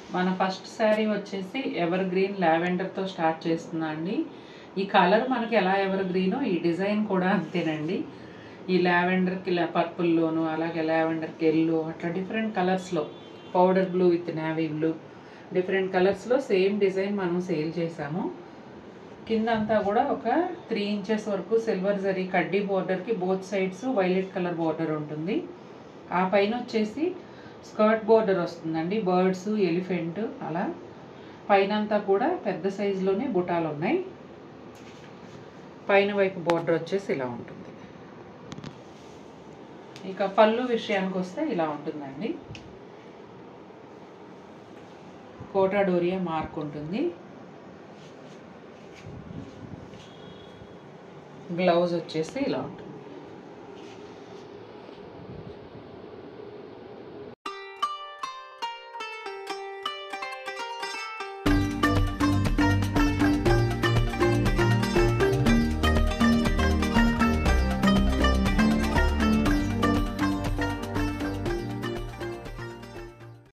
మన ఫస్ట్ శారీ వచ్చేసి ever green లావెండర్తో start చేస్తున్నా అండి ఈ కలర్ మనకి ఎలా ఎవర్ గ్రీనో ఈ డిజైన్ కూడా అంతేనండి ఈ లావెండర్కి ఇలా పర్పుల్లోను అలాగే లావెండర్కి ఎల్లో అట్లా డిఫరెంట్ కలర్స్లో powder blue with navy blue different కలర్స్లో సేమ్ డిజైన్ మనం సేల్ చేసాము కింద అంతా కూడా ఒక త్రీ ఇంచెస్ వరకు సిల్వర్ జరీ కడ్డీ బోర్డర్కి both sides violet colour border ఉంటుంది ఆ పైన వచ్చేసి స్కర్ట్ బోర్డర్ వస్తుందండి బర్డ్స్ ఎలిఫెంట్ అలా పైన అంతా కూడా పెద్ద సైజులోనే బుటాలు ఉన్నాయి పైన వైపు బోర్డర్ వచ్చేసి ఇలా ఉంటుంది ఇక పళ్ళు విషయానికి వస్తే ఇలా ఉంటుందండి కోటా డోరియా మార్క్ ఉంటుంది బ్లౌజ్ వచ్చేసి ఇలా ఉంటుంది